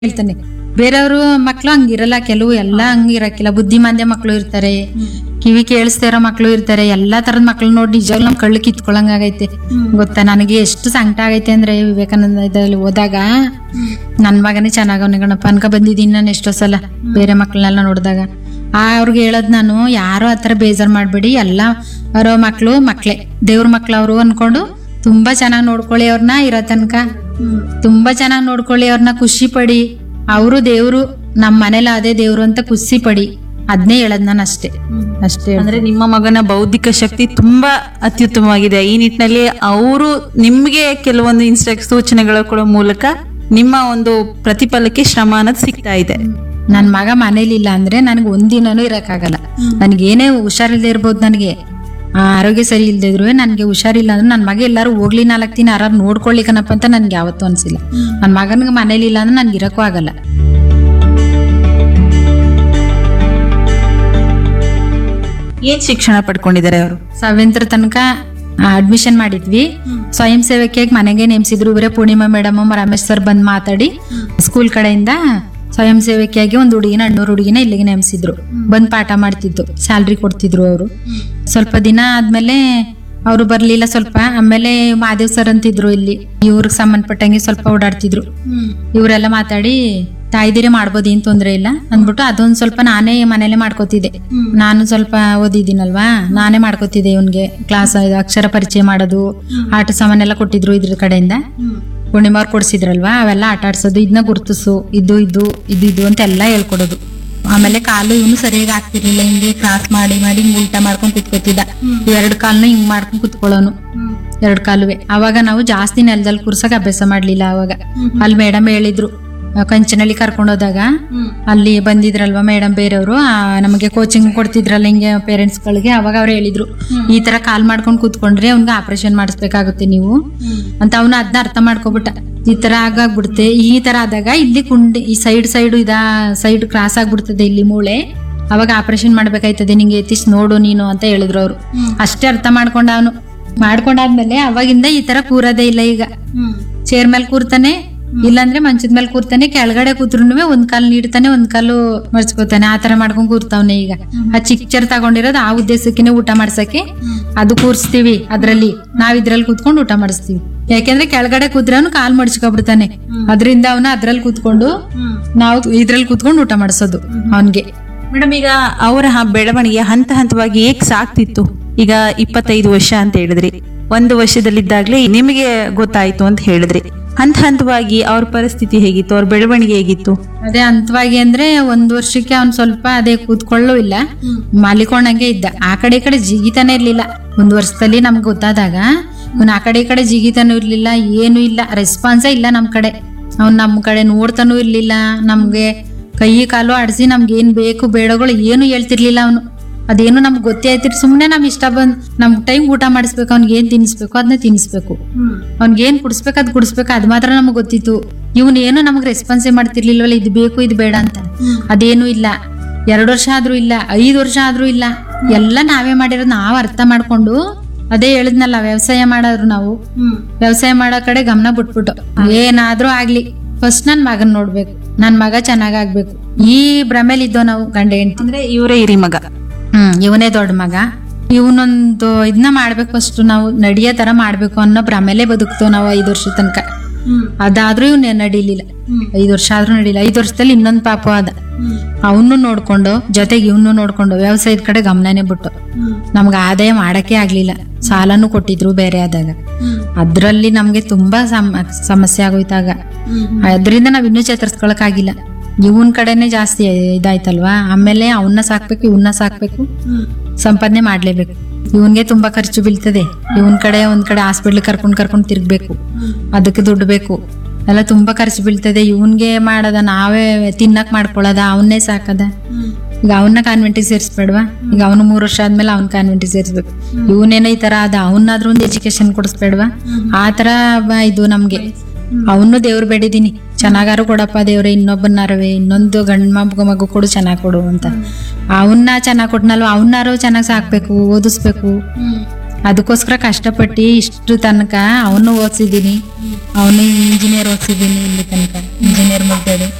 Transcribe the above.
ಹೇಳ್ತಾನೆ ಬೇರೆಯವರು ಮಕ್ಳು ಹಂಗಿರಲ್ಲ ಕೆಲವು ಎಲ್ಲ ಹಂಗಿರಕ್ಕಿಲ್ಲ ಬುದ್ಧಿಮಾಂದ್ಯ ಮಕ್ಳು ಇರ್ತಾರೆ ಕಿವಿ ಕೇಳಿಸ್ತಾ ಇರೋ ಮಕ್ಳು ಇರ್ತಾರೆ ಎಲ್ಲಾ ತರದ ಮಕ್ಳು ನೋಡಿ ನಿಜವಾಗ್ಲೂ ನಮ್ ಕಳ್ಳು ಕಿತ್ಕೊಳಂಗಾಗೈತೆ ಗೊತ್ತಾ ನನಗೆ ಎಷ್ಟು ಸಂಕಟ ಆಗೈತೆ ಅಂದ್ರೆ ವಿವೇಕಾನಂದ ಇದ್ರಲ್ಲಿ ಹೋದಾಗ ನನ್ ಮಗನೇ ಚೆನ್ನಾಗವನೆ ಗಣಪ ಅನ್ಕ ಬಂದಿದ್ದೀನಿ ನಾನು ಎಷ್ಟೋ ಸಲ ಬೇರೆ ಮಕ್ಳನ್ನೆಲ್ಲ ನೋಡಿದಾಗ ಆ ಅವ್ರಿಗೆ ಹೇಳೋದ್ ನಾನು ಯಾರು ಆತರ ಬೇಜಾರ್ ಮಾಡ್ಬೇಡಿ ಎಲ್ಲ ಅವರ ಮಕ್ಳು ಮಕ್ಳೇ ದೇವ್ರ ಮಕ್ಳು ಅವರು ಅನ್ಕೊಂಡು ತುಂಬಾ ಚೆನ್ನಾಗಿ ನೋಡ್ಕೊಳ್ಳಿ ಅವ್ರನ್ನ ಇರೋ ತನಕ ತುಂಬಾ ಚೆನ್ನಾಗಿ ನೋಡ್ಕೊಳ್ಳಿ ಅವ್ರನ್ನ ಖುಷಿ ಪಡಿ ಅವರು ದೇವ್ರು ನಮ್ಮ ಮನೇಲಿ ಅದೇ ದೇವ್ರು ಅಂತ ಖುಷಿ ಪಡಿ ಅದನ್ನೇ ಹೇಳದ್ ನಾನು ಅಷ್ಟೇ ಅಷ್ಟೇ ಹೇಳ್ದೆ. ಅಂದ್ರೆ ನಿಮ್ಮ ಮಗನ ಬೌದ್ಧಿಕ ಶಕ್ತಿ ತುಂಬಾ ಅತ್ಯುತ್ತಮವಾಗಿದೆ ಈ ನಿಟ್ಟಿನಲ್ಲಿ ಅವರು ನಿಮ್ಗೆ ಕೆಲವೊಂದು ಇನ್ಸ್ಟ್ರಕ್ ಸೂಚನೆಗಳು ಕೊಡೋ ಮೂಲಕ ನಿಮ್ಮ ಒಂದು ಪ್ರತಿಫಲಕ್ಕೆ ಶ್ರಮ ಅನ್ನೋದು ಸಿಗ್ತಾ ಇದೆ ನನ್ ಮಗ ಮನೇಲಿ ಇಲ್ಲ ಅಂದ್ರೆ ನನಗೆ ಒಂದಿನನೂ ಇರಕ್ಕಾಗಲ್ಲ ನನಗೆ ಏನೇ ಹುಷಾರಿಲ್ದೆ ಇರ್ಬೋದು ನನಗೆ ಆರೋಗ್ಯ ಸರಿ ಇಲ್ದೇ ಇದ್ರು ನನಗೆ ಹುಷಾರಿಲ್ಲ ಅಂದ್ರೆ ನನ್ನ ಮಗ ಎಲ್ಲಾರು ಹೋಗ್ಲಿ ನಾಲ್ಕು ದಿನ ಯಾರು ನೋಡ್ಕೊಳ್ಳಿಕನಪ್ಪ ಅಂತ ನನ್ಗೆ ಯಾವತ್ತೂ ಅನ್ಸಿಲ್ಲ ನನ್ನ ಮಗನಿಗೆ ಮನೇಲಿ ಇಲ್ಲ ಅಂದ್ರೆ ನನ್ಗೆ ಇರಕ್ಕೂ ಆಗಲ್ಲ ಏನ್ ಶಿಕ್ಷಣ ಪಡ್ಕೊಂಡಿದ್ದಾರೆ ಅವರು ಸೆವೆಂತ್ರ ತನಕ ಅಡ್ಮಿಷನ್ ಮಾಡಿದ್ವಿ ಸ್ವಯಂ ಸೇವಕಿಯಾಗಿ ಮನೆಗೆ ನೇಮಿಸಿದ್ರು ಇವರೇ ಪೂರ್ಣಿಮಾ ಮೇಡಮ್ ರಮೇಶ್ ಸರ್ ಬಂದ್ ಮಾತಾಡಿ ಸ್ಕೂಲ್ ಕಡೆಯಿಂದ ಸ್ವಯಂ ಸೇವಕಿಯಾಗಿ ಒಂದು ಹುಡುಗಿನ ಹಣ್ಣೂರು ಹುಡುಗಿನ ಇಲ್ಲಿಗೆ ನೇಮಿಸಿದ್ರು ಬಂದ್ ಪಾಠ ಮಾಡ್ತಿದ್ದು ಸ್ಯಾಲ್ರಿ ಕೊಡ್ತಿದ್ರು ಅವರು ಸ್ವಲ್ಪ ದಿನ ಆದ್ಮೇಲೆ ಅವರು ಬರ್ಲಿಲ್ಲ ಸ್ವಲ್ಪ ಆಮೇಲೆ ಮಾದೇವ್ ಸರ್ ಅಂತಿದ್ರು ಇಲ್ಲಿ ಇವ್ರಿಗೆ ಸಂಬಂಧಪಟ್ಟಂಗೆ ಸ್ವಲ್ಪ ಓಡಾಡ್ತಿದ್ರು ಇವರೆಲ್ಲ ಮಾತಾಡಿ ತಾಯ್ದಿರೆ ಮಾಡ್ಬೋದು ಏನ್ ತೊಂದ್ರೆ ಇಲ್ಲ ಅಂದ್ಬಿಟ್ಟು ಅದೊಂದ್ ಸ್ವಲ್ಪ ನಾನೇ ಮನೇಲೆ ಮಾಡ್ಕೋತಿದ್ದೆ ನಾನು ಸ್ವಲ್ಪ ಓದಿದ್ದೀನಲ್ವಾ ನಾನೇ ಮಾಡ್ಕೋತಿದ್ದೆ ಇವನ್ಗೆ ಕ್ಲಾಸ್ ಅಕ್ಷರ ಪರಿಚಯ ಮಾಡೋದು ಆಟ ಸಾಮಾನೆಲ್ಲ ಕೊಟ್ಟಿದ್ರು ಇದ್ರ ಕಡೆಯಿಂದ ಪೂರ್ಣಿಮಾ ಅವ್ರು ಕೊಡ್ಸಿದ್ರಲ್ವಾ ಅವೆಲ್ಲ ಆಟ ಆಡ್ಸೋದು ಇದನ್ನ ಗುರ್ತಿಸು ಇದು ಇದು ಇದು ಇದು ಅಂತ ಎಲ್ಲ ಹೇಳ್ಕೊಡೋದು ಆಮೇಲೆ ಕಾಲು ಇವನು ಸರಿಯಾಗಿ ಆಗ್ತಿರ್ಲಿಲ್ಲ ಹಿಂಗೆ ಕ್ರಾಸ್ ಮಾಡಿ ಮಾಡಿ ಹಿಂಗ್ ಉಲ್ಟಾ ಮಾಡ್ಕೊಂಡ್ ಕುತ್ಕೋತಿದ್ದ ಎರಡು ಕಾಲ್ನ ಹಿಂಗ್ ಮಾಡ್ಕೊಂಡ್ ಕುತ್ಕೊಳ್ಳೋನು ಎರಡ್ ಕಾಲುವೆ ಅವಾಗ ನಾವು ಜಾಸ್ತಿ ನೆಲದಲ್ಲಿ ಕೂರ್ಸಕ್ ಅಭ್ಯಾಸ ಮಾಡ್ಲಿಲ್ಲ ಅವಾಗ ಅಲ್ಲಿ ಮೇಡಮ್ ಹೇಳಿದ್ರು ಆ, ಕಂಚನಳ್ಳಿ ಕರ್ಕೊಂಡು ಹೋದಾಗ ಅಲ್ಲಿ ಬಂದಿದ್ರಲ್ವಾ ಮೇಡಮ್ ಬೇರೆಯವರು ನಮಗೆ ಕೋಚಿಂಗ್ ಕೊಡ್ತಿದ್ರಲ್ಲ ಹಿಂಗೆ ಪೇರೆಂಟ್ಸ್ ಗಳಿಗೆ ಅವಾಗ ಅವ್ರು ಹೇಳಿದ್ರು ಈ ತರ ಕಾಲ್ ಮಾಡ್ಕೊಂಡು ಕೂತ್ಕೊಂಡ್ರೆ ಅವ್ನ್ಗೆ ಆಪರೇಷನ್ ಮಾಡಿಸ್ಬೇಕಾಗುತ್ತೆ ನೀವು ಅಂತ ಅವನು ಅದನ್ನ ಅರ್ಥ ಮಾಡ್ಕೊಬಿಟ್ಟ ಈ ತರ ಆಗಾಗ್ಬಿಡುತ್ತೆ ಈ ತರ ಆದಾಗ ಇಲ್ಲಿ ಕುಂಡಿ ಈ ಸೈಡ್ ಸೈಡ್ ಇದ ಸೈಡ್ ಕ್ರಾಸ್ ಆಗ್ಬಿಡ್ತದೆ ಇಲ್ಲಿ ಮೂಳೆ ಅವಾಗ ಆಪರೇಷನ್ ಮಾಡ್ಬೇಕಾಯ್ತದೆ ನಿಂಗೆ ಎತ್ತಿಸ್ ನೋಡು ನೀನು ಅಂತ ಹೇಳಿದ್ರು ಅವರು ಅಷ್ಟೇ ಅರ್ಥ ಮಾಡ್ಕೊಂಡ ಅವನು ಮಾಡ್ಕೊಂಡಾದ್ಮೇಲೆ ಅವಾಗಿಂದ ಈ ತರ ಕೂರೋದೇ ಇಲ್ಲ ಈಗ ಚೇರ್ ಮೇಲೆ ಕೂರ್ತಾನೆ ಇಲ್ಲಾಂದ್ರೆ ಮಂಚದ ಮೇಲೆ ಕೂರ್ತಾನೆ ಕೆಳಗಡೆ ಕೂತ್ರುನುವೆ ಒಂದ್ ಕಾಲ್ ನೀಡ್ತಾನೆ ಒಂದ್ ಕಾಲು ಮರ್ಚ್ಕೋತಾನೆ ಆ ತರ ಮಾಡ್ಕೊಂಡ್ ಕೂರ್ತಾವ್ನೆ ಈಗ ಆ ಚಿಕ್ಕ ಚೇರ್ ತಗೊಂಡಿರೋದು ಆ ಉದ್ದೇಶಕ್ಕೆ ಊಟ ಮಾಡ್ಸಕ್ಕೆ ಅದು ಕೂರ್ಸ್ತೀವಿ ಅದ್ರಲ್ಲಿ ನಾವ್ ಇದ್ರಲ್ಲಿ ಕೂತ್ಕೊಂಡು ಊಟ ಮಾಡಿಸ್ತೀವಿ ಯಾಕೆಂದ್ರೆ ಕೆಳಗಡೆ ಕೂತ್ರೆ ಕಾಲ್ ಮಡ್ಚ್ಕೊಬಿಡ್ತಾನೆ ಅದರಿಂದ ಅವನ ಅದ್ರಲ್ಲಿ ಕೂತ್ಕೊಂಡು ನಾವು ಇದ್ರಲ್ಲಿ ಕೂತ್ಕೊಂಡು ಊಟ ಮಾಡಿಸೋದು ಅವನ್ಗೆ ಮೇಡಮ್ ಈಗ ಅವರ ಹ- ಬೆಳವಣಿಗೆ ಹಂತ ಹಂತವಾಗಿ ಏಕ್ ಸಾಕ್ತಿತ್ತು ಈಗ ಇಪ್ಪತ್ತೈದು ವರ್ಷ ಅಂತ ಹೇಳಿದ್ರಿ ಒಂದು ವರ್ಷದಲ್ಲಿದ್ದಾಗ್ಲೇ ನಿಮಗೆ ಗೊತ್ತಾಯ್ತು ಅಂತ ಹೇಳಿದ್ರಿ ಹಂತ ಹಂತವಾಗಿ ಅವ್ರ ಪರಿಸ್ಥಿತಿ ಹೇಗಿತ್ತು ಅವ್ರ ಬೆಳವಣಿಗೆ ಹೇಗಿತ್ತು ಅದೇ ಹಂತವಾಗಿ ಅಂದ್ರೆ ಒಂದ್ ವರ್ಷಕ್ಕೆ ಅವ್ನ್ ಸ್ವಲ್ಪ ಅದೇ ಕೂತ್ಕೊಳ್ಳೂ ಇಲ್ಲ ಮಾಲಿಕೊಂಡಂಗೆ ಇದ್ದ ಆ ಕಡೆ ಈ ಕಡೆ ಜಿಗಿತಾನೆ ಇರ್ಲಿಲ್ಲ ಒಂದ್ ವರ್ಷದಲ್ಲಿ ನಮ್ಗೆ ಗೊತ್ತಾದಾಗ ಅವ್ನ್ ಆ ಕಡೆ ಈ ಕಡೆ ಜಿಗಿತಾನೂ ಇರ್ಲಿಲ್ಲ ಏನು ಇಲ್ಲ ರೆಸ್ಪಾನ್ಸೇ ಇಲ್ಲ ನಮ್ ಕಡೆ ಅವ್ನ್ ನಮ್ ಕಡೆ ನೋಡ್ತಾನೂ ಇರ್ಲಿಲ್ಲ ನಮ್ಗೆ ಕೈ ಕಾಲು ಆಡಿಸಿ ನಮ್ಗೆ ಏನ್ ಬೇಕು ಬೇಡಗಳು ಏನು ಹೇಳ್ತಿರ್ಲಿಲ್ಲ ಅವನು ಅದೇನು ನಮ್ಗೆ ಗೊತ್ತೇ ಆಯ್ತಿರ್ ಸುಮ್ನೆ ನಮ್ ಇಷ್ಟ ಬಂದ್ ನಮ್ ಟೈಮ್ ಊಟ ಮಾಡಿಸ್ಬೇಕು ಅವ್ನಿಗೆ ಏನ್ ತಿನ್ಸ್ಬೇಕು ಅದನ್ನ ತಿನ್ಸ್ಬೇಕು ಅವ್ನಿಗೆ ಏನ್ ಕುಡಿಸ್ಬೇಕು ಅದ್ ಕುಡಿಸ್ಬೇಕು ಅದ್ ಮಾತ್ರ ನಮ್ಗೆ ಗೊತ್ತಿತ್ತು ಇವನ್ ಏನು ನಮ್ಗೆ ರೆಸ್ಪಾನ್ಸೇ ಮಾಡ್ತಿರ್ಲಿಲ್ವಲ್ಲ ಇದು ಬೇಕು ಇದು ಬೇಡ ಅಂತ ಅದೇನು ಇಲ್ಲ ಎರಡು ವರ್ಷ ಆದ್ರೂ ಇಲ್ಲ ಐದು ವರ್ಷ ಆದ್ರೂ ಇಲ್ಲ ಎಲ್ಲ ನಾವೇ ಮಾಡಿರೋದು ನಾವ್ ಅರ್ಥ ಮಾಡ್ಕೊಂಡು ಅದೇ ಹೇಳಿದ್ನಲ್ಲ ವ್ಯವಸಾಯ ಮಾಡೋರು ನಾವು ವ್ಯವಸಾಯ ಮಾಡೋ ಕಡೆ ಗಮನ ಬಿಟ್ಬಿಟ್ಟು ಏನಾದ್ರೂ ಆಗ್ಲಿ ಫಸ್ಟ್ ನನ್ ಮಗನ್ ನೋಡ್ಬೇಕು ನನ್ ಮಗ ಚೆನ್ನಾಗಾಗ್ಬೇಕು ಈ ಭ್ರಮೇಲಿ ಇದ್ದೋ ನಾವು ಗಂಡ ಹೆಂಡ್ತಿ ಅಂದ್ರೆ ಇವರೇ ಹಿರಿ ಮಗ ಹ್ಮ್ ಇವನೇ ದೊಡ್ಡ ಮಗ ಇವನೊಂದು ಇದನ್ನ ಮಾಡ್ಬೇಕು ಫಸ್ಟ್ ನಾವು ನಡಿಯೋ ತರ ಮಾಡ್ಬೇಕು ಅನ್ನೋ ಭ್ರಮೆಲೆ ಬದುಕ್ತೇವ್ ನಾವು ಐದು ವರ್ಷ ತನಕ ಅದಾದ್ರೂ ಇವ್ನ ನಡೀಲಿಲ್ಲ ಐದು ವರ್ಷ ಆದ್ರೂ ನಡೀಲಿಲ್ಲ ಐದು ವರ್ಷದಲ್ಲಿ ಇನ್ನೊಂದ್ ಪಾಪ ಅದ ಅವನು ನೋಡ್ಕೊಂಡು ಜೊತೆಗೆ ಇವನು ನೋಡ್ಕೊಂಡು ವ್ಯವಸಾಯದ ಕಡೆ ಗಮನನೇ ಬಿಟ್ಟು ನಮ್ಗೆ ಆದಾಯ ಮಾಡಕ್ಕೆ ಆಗ್ಲಿಲ್ಲ ಸಾಲನು ಕೊಟ್ಟಿದ್ರು ಬೇರೆ ಆದಾಗ ಅದ್ರಲ್ಲಿ ನಮ್ಗೆ ತುಂಬಾ ಸಮ- ಸಮಸ್ಯೆ ಆಗೋಯ್ತಾಗ ಅದರಿಂದ ನಾವ್ ಇನ್ನೂ ಚೇತರಿಸ್ಕೊಳಕ್ ಆಗಿಲ್ಲ ಇವನ್ ಕಡೆನೆ ಜಾಸ್ತಿ ಇದಾಯ್ತಲ್ವಾ ಆಮೇಲೆ ಅವನ್ನ ಸಾಕ್ಬೇಕು ಇವನ್ನ ಸಾಕ್ಬೇಕು ಸಂಪಾದನೆ ಮಾಡ್ಲೇಬೇಕು ಇವನ್ಗೆ ತುಂಬಾ ಖರ್ಚು ಬೀಳ್ತದೆ ಇವನ್ ಕಡೆ ಒಂದ್ ಕಡೆ ಹಾಸ್ಪಿಟ್ಲ್ ಕರ್ಕೊಂಡ್ ಕರ್ಕೊಂಡ್ ತಿರ್ಗ್ಬೇಕು ಅದಕ್ಕೆ ದುಡ್ಡು ಬೇಕು ಎಲ್ಲ ತುಂಬಾ ಖರ್ಚು ಬೀಳ್ತದೆ ಇವನ್ಗೆ ಮಾಡದ ನಾವೇ ತಿನ್ನಕ್ ಮಾಡ್ಕೊಳ್ಳೋದ ಅವನ್ನೇ ಸಾಕದ ಈಗ ಅವನ್ನ ಕಾನ್ವೆಂಟಿಗೆ ಸೇರಿಸ್ಬೇಡ್ವಾ ಈಗ ಅವನು ಮೂರು ವರ್ಷ ಆದ್ಮೇಲೆ ಅವ್ನ ಕಾನ್ವೆಂಟಿಗೆ ಸೇರಿಸ್ಬೇಕು ಇವನೇನೋ ಈ ತರ ಅದ ಅವನಾದ್ರೂ ಒಂದು ಎಜುಕೇಶನ್ ಕೊಡಿಸ್ಬೇಡ್ವಾ ಆ ತರ ಬ- ಇದು ನಮ್ಗೆ ಅವನು ದೇವ್ರು ಬೇಡಿದೀನಿ ಚೆನ್ನಾಗಾರು ಕೊಡಪ್ಪ ದೇವ್ರೆ ಇನ್ನೊಬ್ಬನಾರವೆ ಇನ್ನೊಂದು ಗಂಡ ಮಗು ಮಗು ಕೊಡು ಚೆನ್ನಾಗ್ ಕೊಡು ಅಂತ ಅವನ್ನ ಚೆನ್ನಾಗ್ ಕೊಟ್ನಲ್ವ ಅವನ್ನಾರು ಚೆನ್ನಾಗ್ ಸಾಕ್ಬೇಕು ಓದಿಸ್ಬೇಕು ಅದಕ್ಕೋಸ್ಕರ ಕಷ್ಟಪಟ್ಟು ಇಷ್ಟು ತನಕ ಅವನು ಓದಿಸಿದ್ದೀನಿ ಅವನು ಇಂಜಿನಿಯರ್ ಓದಿಸಿದ್ದೀನಿ ಇಲ್ಲಿ ತನಕ ಇಂಜಿನಿಯರ್ ಮುಗ್ದದು